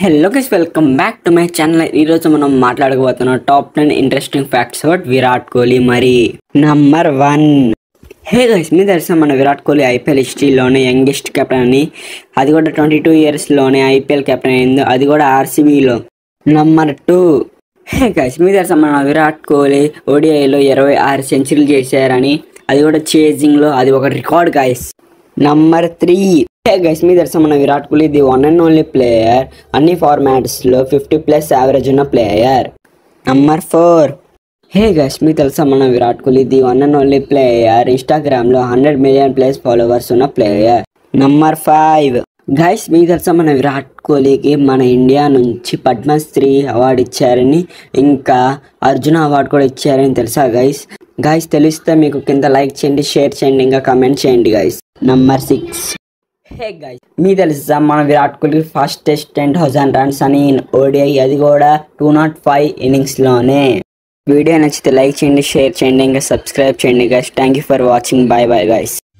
hello guys welcome back to my channel ఈరోజు మనం మాట్లాడకపోతున్నాం top ten interesting facts about Virat Kohli మరి నంబర్ వన్ హే గైస్ మీ తెలుసా మన విరాట్ కోహ్లీ ఐపీఎల్ హిస్టరీలోనే యంగెస్ట్ కెప్టెన్ అని అది కూడా ట్వంటీ టూ ఇయర్స్లోనే ఐపీఎల్ కెప్టెన్ అయింది అది కూడా ఆర్సీబీలో నంబర్ టూ హే గైస్ మీ తెలుసా మన విరాట్ కోహ్లీ ఓడిఐలో ఇరవై ఆరు సెంచరీలు చేశారని అది కూడా చేజింగ్లో అది ఒక record guys number three hey guys మీ తెలుసా మన Virat Kohli the one and only player అన్ని ఫార్మాట్స్లో ఫిఫ్టీ ప్లస్ యావరేజ్ ఉన్న player number four hey guys మీకు తెలుసా మన Virat Kohli the one and only player ఇన్స్టాగ్రామ్లో హండ్రెడ్ మిలియన్ ప్లస్ ఫాలోవర్స్ ఉన్న ప్లేయర్ నంబర్ ఫైవ్ గైస్ మీకు తెలుసా మన విరాట్ కోహ్లీకి మన ఇండియా నుంచి పద్మశ్రీ అవార్డు ఇచ్చారని ఇంకా అర్జున అవార్డు కూడా ఇచ్చారని తెలుసా గైస్ గైస్ తెలిస్తే మీకు కింద లైక్ చేయండి షేర్ చేయండి ఇంకా కమెంట్ చేయండి guys number six hey guys మీ తెలుసా మన Virat Kohli first test ten thousand runs అని ఓడిఐ అది కూడా టూ నాట్ ఫైవ్ ఇన్నింగ్స్లోనే వీడియో నచ్చితే లైక్ చేయండి షేర్ చేయండి ఇంకా సబ్స్క్రైబ్ చేయండి guys thank you for watching bye bye guys